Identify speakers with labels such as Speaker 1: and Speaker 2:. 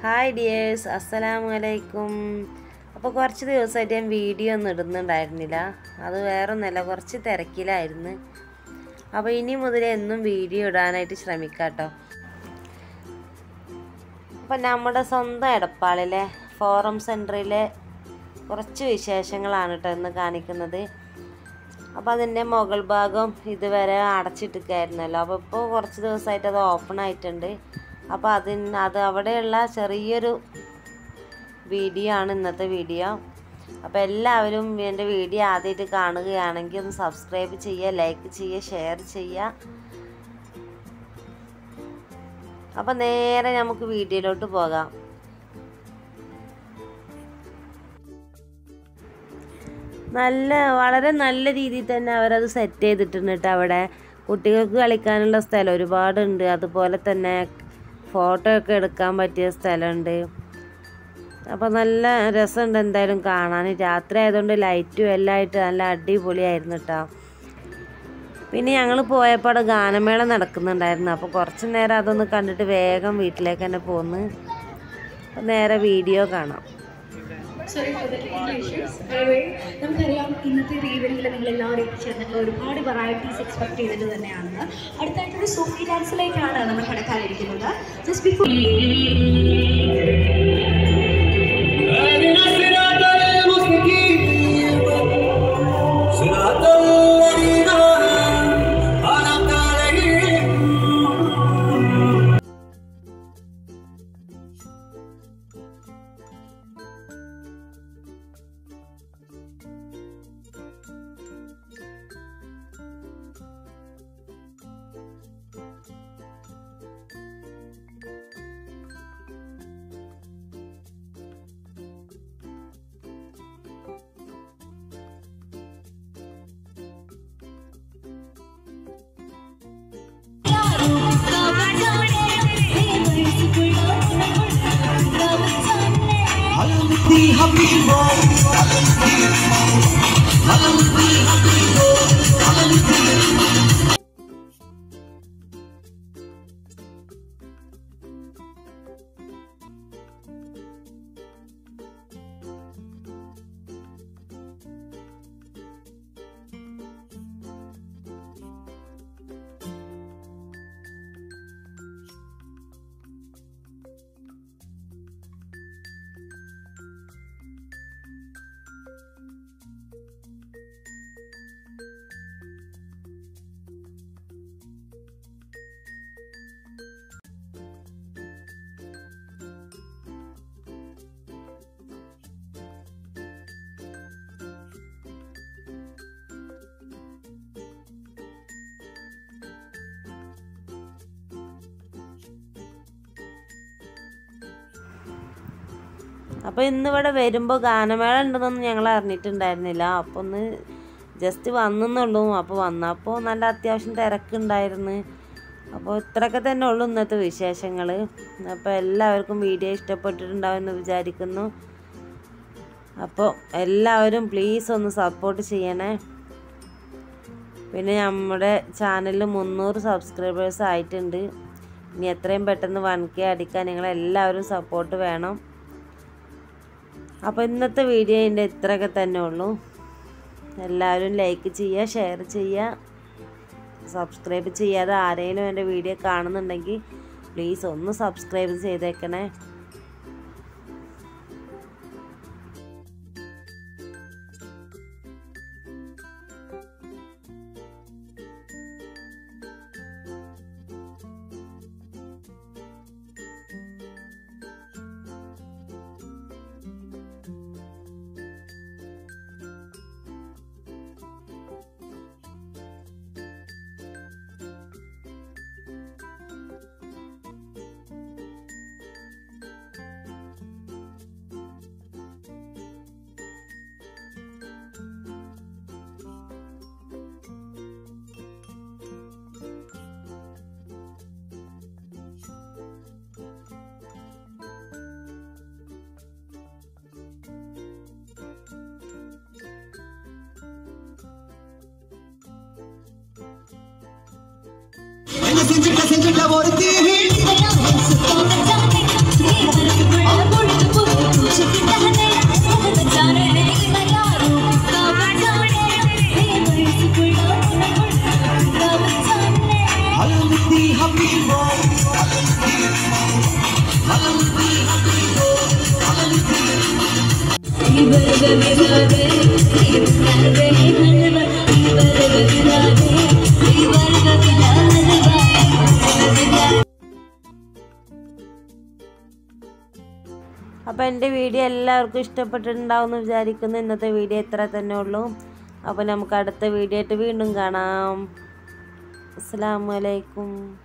Speaker 1: Hi dears അസ്സലാമു അലൈക്കും അപ്പോൾ കുറച്ച് ദിവസമായിട്ട് ഞാൻ വീഡിയോ ഒന്നും ഇടുന്നുണ്ടായിരുന്നില്ല അത് വേറെ ഒന്നല്ല കുറച്ച് തിരക്കിലായിരുന്നു അപ്പോൾ ഇനി മുതൽ എന്നും വീഡിയോ ഇടാനായിട്ട് ശ്രമിക്കാം കേട്ടോ അപ്പം നമ്മുടെ സ്വന്തം എടപ്പാളിലെ ഫോറം സെൻറ്ററിലെ കുറച്ച് വിശേഷങ്ങളാണ് കേട്ടോ ഇന്ന് കാണിക്കുന്നത് അപ്പോൾ അതിൻ്റെ മുകൾ ഭാഗം ഇതുവരെ അടച്ചിട്ടിരിക്കുകയായിരുന്നല്ലോ അപ്പോൾ ഇപ്പോൾ കുറച്ച് ദിവസമായിട്ട് അത് ഓപ്പൺ ആയിട്ടുണ്ട് അപ്പോൾ അതിന് അത് അവിടെയുള്ള ചെറിയൊരു വീഡിയോ ആണ് ഇന്നത്തെ വീഡിയോ അപ്പോൾ എല്ലാവരും എൻ്റെ വീഡിയോ ആദ്യമായിട്ട് കാണുകയാണെങ്കിൽ ഒന്ന് സബ്സ്ക്രൈബ് ചെയ്യുക ലൈക്ക് ചെയ്യുക ഷെയർ ചെയ്യുക അപ്പോൾ നേരെ നമുക്ക് വീഡിയോയിലോട്ട് പോകാം നല്ല വളരെ നല്ല രീതിയിൽ തന്നെ അവരത് സെറ്റ് ചെയ്തിട്ടുണ്ട് കേട്ടോ അവിടെ കുട്ടികൾക്ക് കളിക്കാനുള്ള സ്ഥലം ഒരുപാടുണ്ട് അതുപോലെ തന്നെ ഫോട്ടോ ഒക്കെ എടുക്കാൻ പറ്റിയ സ്ഥലമുണ്ട് അപ്പോൾ നല്ല രസമുണ്ട് എന്തായാലും കാണാൻ രാത്രി ആയതുകൊണ്ട് ലൈറ്റും എല്ലാം ആയിട്ട് നല്ല അടിപൊളിയായിരുന്നു കേട്ടോ പിന്നെ ഞങ്ങൾ പോയപ്പോൾ അവിടെ ഗാനമേള നടക്കുന്നുണ്ടായിരുന്നു അപ്പോൾ കുറച്ച് നേരം അതൊന്ന് കണ്ടിട്ട് വേഗം വീട്ടിലേക്ക് തന്നെ പോന്ന് അപ്പോൾ നേരെ വീഡിയോ കാണാം
Speaker 2: sorry for the technical issues anyway നമുക്കറിയാം ഇന്നത്തെ റീവെന്റിൽ നിങ്ങൾ എല്ലാവരും എത്തിച്ചേർന്നിട്ടുള്ള ഒരുപാട് വെറൈറ്റീസ് എക്സ്പെക്ട് ചെയ്തിട്ട് തന്നെയാണ് അടുത്തായിട്ടൊരു സൂഫി ഡാൻസിലേക്കാണ് നമ്മൾ കടക്കാനിരിക്കുന്നത് ജസ്റ്റ് ബിഫോർ
Speaker 3: أهدنا الصراط المستقيم صراط الذين أنعمت عليهم
Speaker 1: അപ്പോൾ ഇന്നിവിടെ വരുമ്പോൾ ഗാനമേള ഉണ്ടെന്നൊന്നും ഞങ്ങൾ അറിഞ്ഞിട്ടുണ്ടായിരുന്നില്ല അപ്പോൾ ഒന്ന് ജസ്റ്റ് വന്നെന്നുള്ളൂ അപ്പോൾ വന്നപ്പോൾ നല്ല അത്യാവശ്യം തിരക്കുണ്ടായിരുന്നു അപ്പോൾ ഇത്രയൊക്കെ തന്നെ ഉള്ളൂ ഇന്നത്തെ വിശേഷങ്ങൾ അപ്പോൾ എല്ലാവർക്കും വീഡിയോ ഇഷ്ടപ്പെട്ടിട്ടുണ്ടാവുമെന്ന് വിചാരിക്കുന്നു അപ്പോൾ എല്ലാവരും പ്ലീസ് ഒന്ന് സപ്പോർട്ട് ചെയ്യണേ പിന്നെ നമ്മുടെ ചാനലിൽ മുന്നൂറ് സബ്സ്ക്രൈബേഴ്സ് ആയിട്ടുണ്ട് ഇനി എത്രയും പെട്ടെന്ന് വൺ കെ അടിക്കാൻ നിങ്ങളെല്ലാവരും സപ്പോർട്ട് വേണം അപ്പോൾ ഇന്നത്തെ വീഡിയോ എൻ്റെ ഇത്രയൊക്കെ തന്നെ ഉള്ളൂ എല്ലാവരും ലൈക്ക് ചെയ്യുക ഷെയർ ചെയ്യുക സബ്സ്ക്രൈബ് ചെയ്യാതെ ആരെങ്കിലും എൻ്റെ വീഡിയോ കാണുന്നുണ്ടെങ്കിൽ പ്ലീസ് ഒന്ന് സബ്സ്ക്രൈബ് ചെയ്തേക്കണേ
Speaker 3: என்ன செஞ்சுட்ட செஞ்சுட்ட ஒருத்தி
Speaker 2: Thank you.
Speaker 1: അപ്പോൾ എൻ്റെ വീഡിയോ എല്ലാവർക്കും ഇഷ്ടപ്പെട്ടിട്ടുണ്ടാവും എന്ന് വിചാരിക്കുന്നു ഇന്നത്തെ വീഡിയോ ഇത്ര തന്നെ ഉള്ളൂ അപ്പോൾ നമുക്ക് അടുത്ത വീഡിയോ ആയിട്ട് വീണ്ടും കാണാം അസ്സാം വലൈക്കും